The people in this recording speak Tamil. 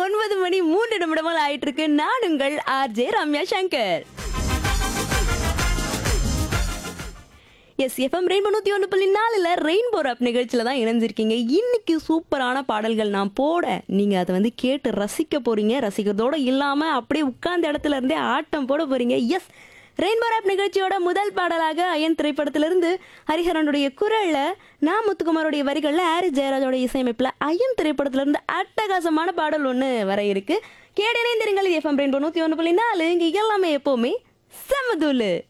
ஒன்பது மணி மூன்று நிமிடங்கள் ஆயிட்டு இருக்கு நான் உங்கள் RJ Ramya Shankar S FM rainbow நூற்றி ஒன்று புள்ளி நாலில் ரெயின்போ ரப் நிகழ்ச்சியில் தான் இணைஞ்சிருக்கீங்க இன்னைக்கு சூப்பரான பாடல்கள் நான் போட நீங்கள் அதை வந்து கேட்டு ரசிக்க போறீங்க ரசிக்கிறதோட இல்லாமல் அப்படியே உட்கார்ந்த இடத்துல இருந்தே ஆட்டம் போட போறீங்க எஸ் ரெயின்போ ரேப் நிகழ்ச்சியோட முதல் பாடலாக அயன் திரைப்படத்திலிருந்து ஹரிஹரனுடைய குரல்ல நான் முத்துக்குமாரோடைய வரிகளில் ஆரி ஜெயராஜோட இசையமைப்பில் அயன் திரைப்படத்திலிருந்து அட்டகாசமான பாடல் ஒன்று வர இருக்கு கேடினேந்திரங்கள் எஃப்எம் ரெயின்போ நூற்றி ஒன்று புள்ளி நாலு இங்கே எல்லாமே எப்போவுமே செம்மதூலு